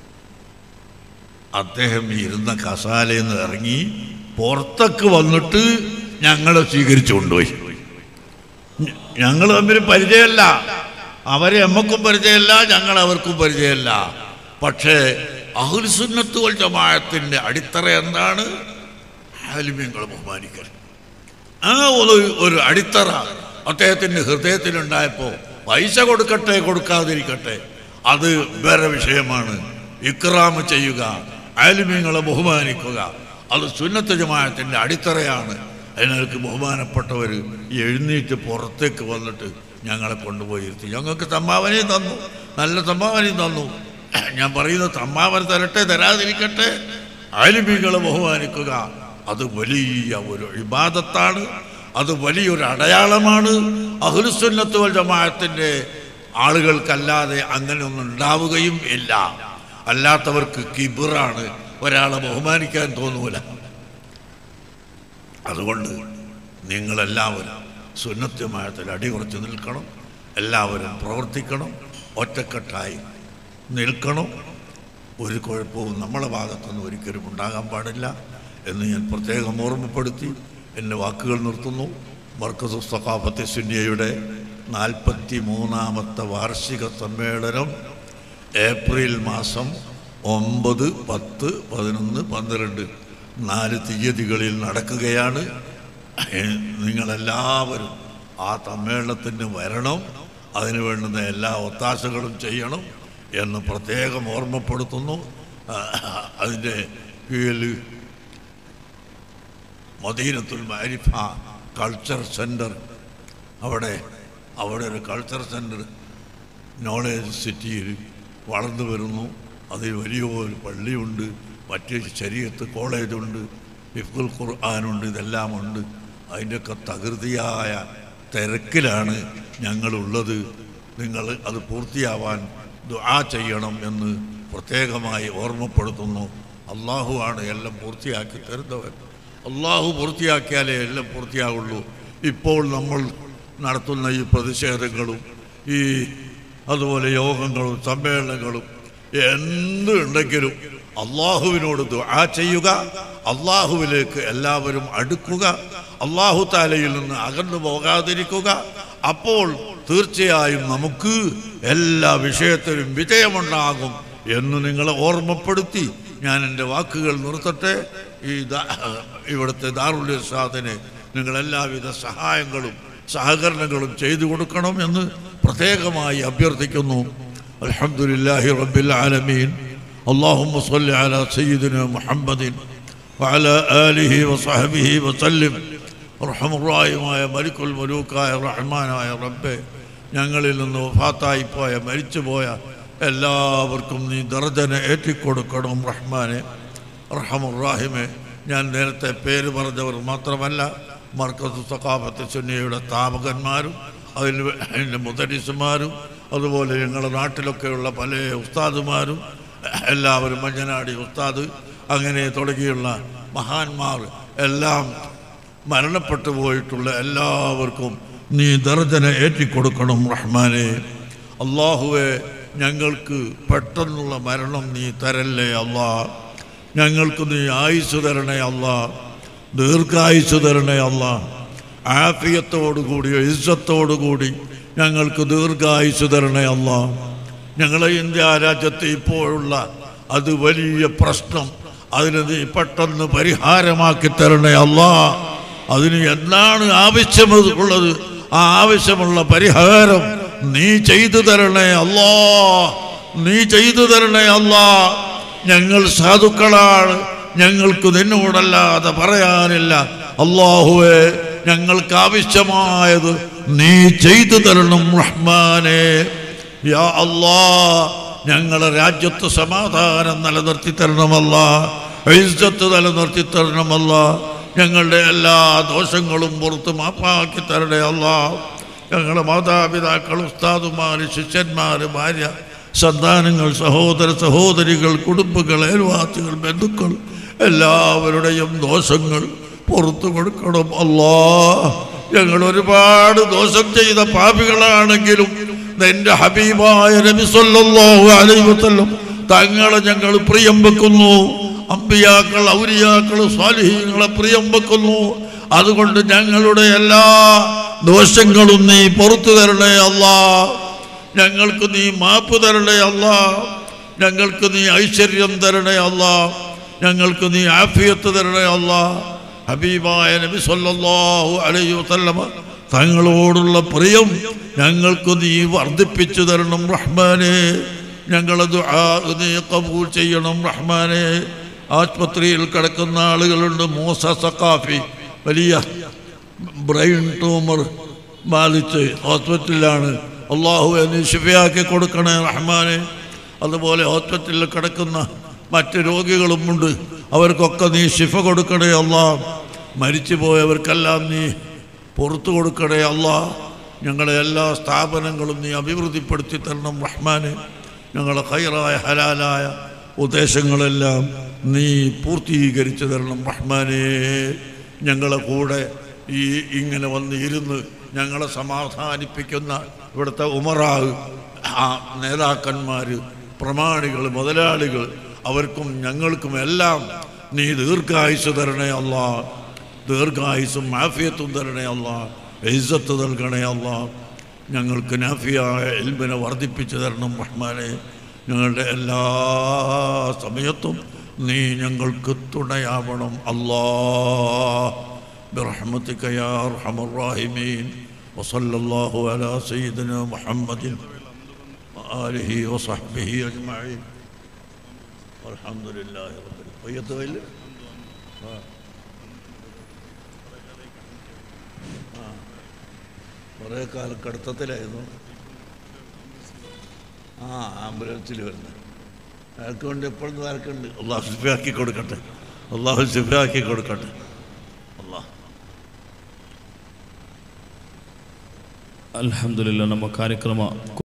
അദ്ദേഹം ഇരുന്ന കസാലയിൽ നിന്ന് ഇറങ്ങി പുറത്തൊക്കെ വന്നിട്ട് ഞങ്ങളെ സ്വീകരിച്ചു കൊണ്ടുപോയി ഞങ്ങൾ തമ്മിൽ പരിചയമല്ല അവരെ എമ്മക്കും പരിചയമല്ല ഞങ്ങൾ അവർക്കും പരിചയമല്ല പക്ഷേ അഹുൽസുന്നത്ത് വൽ ജമാഅത്തിന്റെ അടിത്തറ എന്താണ് ആലിമ്യങ്ങളെ ബഹുമാനിക്കൽ ആ ഒരു ഒരു അടിത്തറ അദ്ദേഹത്തിൻ്റെ ഹൃദയത്തിലുണ്ടായപ്പോൾ പൈസ കൊടുക്കട്ടെ കൊടുക്കാതിരിക്കട്ടെ അത് വേറെ വിഷയമാണ് ഇക്റാമ് ചെയ്യുക ആലിമ്യങ്ങളെ ബഹുമാനിക്കുക അത് സുന്നത്ത് ജമാഅത്തിൻ്റെ അടിത്തറയാണ് അതിനകത്ത് ബഹുമാനപ്പെട്ടവർ എഴുന്നേറ്റ് പുറത്തേക്ക് വന്നിട്ട് ഞങ്ങളെ കൊണ്ടുപോയി ഇരുത്തി ഞങ്ങൾക്ക് സംഭാവനയും തന്നു നല്ല സംഭാവനയും തന്നു ഞാൻ പറയുന്നത് സംഭാവന തരട്ടെ തരാതിരിക്കട്ടെ ആലിമികളെ ബഹുമാനിക്കുക അത് വലിയ ഒരു ഇബാദത്താണ് അത് വലിയൊരു അടയാളമാണ് അഹുലുസുന്നത്ത് വൽ ജമാഅത്തിൻ്റെ ആളുകൾക്കല്ലാതെ അങ്ങനെ ഒന്നും ഉണ്ടാവുകയും ഇല്ല അല്ലാത്തവർക്ക് കിബിറാണ് ഒരാളെ ബഹുമാനിക്കാൻ തോന്നൂല അതുകൊണ്ട് നിങ്ങളെല്ലാവരും സുന്നത്യമായത്തിൽ അടിയുറച്ച് നിൽക്കണം എല്ലാവരും പ്രവർത്തിക്കണം ഒറ്റക്കെട്ടായി നിൽക്കണം ഒരു കുഴപ്പവും നമ്മളെ ഭാഗത്തുനിന്ന് ഒരിക്കലും ഉണ്ടാകാൻ പാടില്ല എന്ന് ഞാൻ പ്രത്യേകം ഓർമ്മപ്പെടുത്തി എൻ്റെ വാക്കുകൾ നിർത്തുന്നു മർക്കസ് സഖാഫത്തെ സുന്യയുടെ നാൽപ്പത്തി മൂന്നാമത്തെ വാർഷിക സമ്മേളനം ഏപ്രിൽ മാസം ഒമ്പത് പത്ത് പതിനൊന്ന് പന്ത്രണ്ട് നാല് തീയതികളിൽ നടക്കുകയാണ് ഏ, നിങ്ങളെല്ലാവരും ആ സമ്മേളനത്തിന് വരണം അതിനു വേണ്ടുന്ന എല്ലാ ഒത്താശകളും ചെയ്യണം എന്ന് പ്രത്യേകം ഓർമ്മപ്പെടുത്തുന്നു ആ, അതിൻ്റെ കീഴിൽ മദീനത്തുൽ മാരിഫ കൾച്ചർ സെൻറ്റർ അവിടെ അവിടെ ഒരു കൾച്ചർ സെൻറ്റർ നോളേജ് സിറ്റിയിൽ വളർന്നു വരുന്നു അതിൽ വലിയൊരു പള്ളിയുണ്ട് മറ്റ് ശരീരത്ത് കോളേജുണ്ട് ഹിഫുൽ ഖുർആാനുണ്ട് ഇതെല്ലാം ഉണ്ട് അതിൻ്റെയൊക്കെ തകൃതിയായ തിരക്കിലാണ് ഞങ്ങളുള്ളത് നിങ്ങൾ അത് പൂർത്തിയാവാൻ ദുആ ചെയ്യണം എന്ന് പ്രത്യേകമായി ഓർമ്മപ്പെടുത്തുന്നു അള്ളാഹുവാണ് എല്ലാം പൂർത്തിയാക്കി തരുന്നവൻ അള്ളാഹു പൂർത്തിയാക്കിയാലേ എല്ലാം പൂർത്തിയാകുള്ളൂ ഇപ്പോൾ നമ്മൾ നടത്തുന്ന ഈ പ്രതിഷേധങ്ങളും ഈ അതുപോലെ യോഗങ്ങളും സമ്മേളനങ്ങളും എന്തുണ്ടെങ്കിലും അള്ളാഹുവിനോട് ദുആ ചെയ്യുക അള്ളാഹുവിലേക്ക് എല്ലാവരും അടുക്കുക അള്ളാഹു താലയിൽ നിന്ന് അകന്നു പോകാതിരിക്കുക അപ്പോൾ തീർച്ചയായും നമുക്ക് എല്ലാ വിഷയത്തിലും വിജയമുണ്ടാകും എന്ന് നിങ്ങളെ ഓർമ്മപ്പെടുത്തി ഞാൻ എൻ്റെ വാക്കുകൾ നിർത്തട്ടെ ഈ ദാ- ഇവിടുത്തെ ദാറുൽ ഇർഷാദിന് നിങ്ങൾ എല്ലാവിധ സഹായങ്ങളും സഹകരണങ്ങളും ചെയ്തു കൊടുക്കണം എന്ന് പ്രത്യേകമായി അഭ്യർത്ഥിക്കുന്നു അൽഹംദുലില്ലാഹി റബ്ബിൽ ആലമീൻ اللهم صل على سيدنا محمد وعلى آله وصحبه وسلم റഹമുറായുമായ മലിക്കുൽ മുലൂക്കായ റഹ്മാനായ റബ്ബെ ഞങ്ങളിൽ നിന്ന് വഫാത്തായിപ്പോയ മരിച്ചുപോയ എല്ലാവർക്കും നീ ദർജന ഏറ്റിക്കൊടുക്കണം റഹ്മാനെ റഹമുറാഹിമെ ഞാൻ നേരത്തെ പേര് പറഞ്ഞവർ മാത്രമല്ല മർക്കസ് സഖാഫത്ത് സുന്നിയുടെ സ്ഥാപകന്മാരും അതിൽ അതിൻ്റെ മുതരിസുമാരും അതുപോലെ ഞങ്ങളുടെ നാട്ടിലൊക്കെയുള്ള പല ഉസ്താദുമാരും എല്ലാവരും മഞ്ഞനാടി ഉസ്താദ് അങ്ങനെ തുടങ്ങിയുള്ള മഹാന്മാർ എല്ലാം മരണപ്പെട്ടു പോയിട്ടുള്ള എല്ലാവർക്കും നീ ദർജന ഏറ്റിക്കൊടുക്കണം റഹ്മാനെ അള്ളാഹുവെ ഞങ്ങൾക്ക് പെട്ടെന്നുള്ള മരണം നീ തരല്ലേ അല്ലാ ഞങ്ങൾക്ക് നീ ആയുസ് തരണേ അല്ലാ ദീർഘായുസ് തരണേ അല്ലാ ആഫിയത്തോടുകൂടി ഇസ്സത്തോടുകൂടി ഞങ്ങൾക്ക് ദീർഘായുസ് തരണേ അല്ലാ ഞങ്ങളെ ഇന്ത്യ രാജ്യത്ത് ഇപ്പോഴുള്ള അത് വലിയ പ്രശ്നം അതിന് നീ പെട്ടെന്ന് പരിഹാരമാക്കി തരണേ അല്ലാ അതിന് എന്താണ് ആവശ്യമുള്ളത് ആ ആവശ്യമുള്ള പരിഹാരം നീ ചെയ്തു തരണേ അല്ലാ നീ ചെയ്തു തരണേ അല്ലാ ഞങ്ങൾ സാധുക്കളാണ് ഞങ്ങൾക്ക് നിന്നോടല്ലാതെ പറയാനില്ല അള്ളാഹുവെ ഞങ്ങൾക്ക് ആവശ്യമായത് നീ ചെയ്തു തരണം റഹ്മാനെ യാ അല്ലാ ഞങ്ങളെ രാജ്യത്ത് സമാധാനം നിലനിർത്തി തരണമല്ല ഇസ്സത്ത് നിലനിർത്തി തരണമല്ല ഞങ്ങളുടെ എല്ലാ ദോഷങ്ങളും പുറത്ത് മാപ്പാക്കി തരണേ അല്ല ഞങ്ങളുടെ മാതാപിതാക്കൾ ഉസ്താദുമാർ ശിഷ്യന്മാർ ഭാര്യ സന്താനങ്ങൾ സഹോദര സഹോദരികൾ കുടുംബങ്ങൾ അയൽവാസികൾ ബന്ധുക്കൾ എല്ലാവരുടെയും ദോഷങ്ങൾ പുറത്തു കൊടുക്കണം അല്ലാ ഞങ്ങൾ ഒരുപാട് ദോഷം ചെയ്ത പാപികളാണെങ്കിലും നിന്റെ ഹബീബായ നബി സല്ലല്ലാഹു അലൈഹി വസല്ലം തങ്ങളെ ഞങ്ങൾ പ്രിയം വെക്കുന്നു അമ്പിയാക്കൾ ഔലിയാക്കൾ സ്വാലിഹീങ്ങളെ പ്രിയം വെക്കുന്നു അതുകൊണ്ട് ഞങ്ങളുടെ എല്ലാ ദോഷങ്ങളും നീ പുറത്തു തരണേ അല്ലാ ഞങ്ങൾക്ക് നീ മാപ്പ് തരണേ അല്ലാ ഞങ്ങൾക്ക് നീ ഐശ്വര്യം തരണേ അല്ലാ ഞങ്ങൾക്ക് നീ ആഫിയത്ത് തരണേ അല്ലാ ഹബീബായ നബി സല്ലല്ലാഹു അലൈഹി വസല്ലമ തങ്ങളോടുള്ള പ്രിയം ഞങ്ങൾക്ക് നീ വർദ്ധിപ്പിച്ചു തരണം റഹ്മാനെ ഞങ്ങളെ ദുആ നീ കബൂൽ ചെയ്യണം റഹ്മാനെ ആശുപത്രിയിൽ കിടക്കുന്ന ആളുകളുണ്ട് മൂസ സക്കാഫി വലിയ ബ്രെയിൻ ട്യൂമർ ബാധിച്ച് ഹോസ്പിറ്റലിലാണ് അള്ളാഹു നീ ശിഫയാക്കി കൊടുക്കണേ റഹ്മാനെ അതുപോലെ ഹോസ്പിറ്റലിൽ കിടക്കുന്ന മറ്റ് രോഗികളുമുണ്ട് അവർക്കൊക്കെ നീ ശിഫ കൊടുക്കണേ അല്ലാ മരിച്ചു പോയവർക്കെല്ലാം നീ പുറത്തു കൊടുക്കണേ അല്ലാ ഞങ്ങളെ എല്ലാ സ്ഥാപനങ്ങളും നീ അഭിവൃദ്ധിപ്പെടുത്തി തരണം റഹ്മാനെ ഞങ്ങളെ ഹൈറായ ഹലാലായ ഉദ്ദേശങ്ങളെല്ലാം നീ പൂർത്തീകരിച്ചു തരണം റഹ്മാനെ ഞങ്ങളെ കൂടെ ഈ ഇങ്ങനെ വന്ന് ഇരുന്ന് ഞങ്ങളെ സമാധാനിപ്പിക്കുന്ന ഇവിടുത്തെ ഉമറാവ് ആ നേതാക്കന്മാർ പ്രമാണികൾ മുതലാളികൾ അവർക്കും ഞങ്ങൾക്കും എല്ലാം നീ ദീർഘായുസ് തരണേ അല്ല ദീർഘായുസും മാഫിയത്തും തരണേ അല്ല ഇസ്സത്ത് നൽകണേ അല്ല ഞങ്ങൾക്ക് നാഫിയായ എൽബിനെ വർദ്ധിപ്പിച്ചു തരണം റഹ്മാനെ ഞങ്ങളുടെ എല്ലാ സമയത്തും നീ ഞങ്ങൾക്ക് തുണയാവണം അല്ലാ برحمتك يا أرحم الراحمين وصلى الله على سيدنا محمد وآله وصحبه أجمعين والحمد لله رب العالمين ويتغير കുറേ കാലം കടുത്തത്തിലായിരുന്നു ആ ആംബുലൻസിൽ വരുന്നത് അയാൾക്ക് വേണ്ടി എപ്പോഴും ആർക്കുണ്ട് അള്ളാഹു സിഫാക്കി കൊടുക്കട്ടെ അള്ളാഹു സിഫാക്കി കൊടുക്കട്ടെ അള്ളാഹ് ಅಲ್ಹಮ್ದುಲಿಲ್ಲ ನಮ್ಮ ಕಾರ್ಯಕ್ರಮ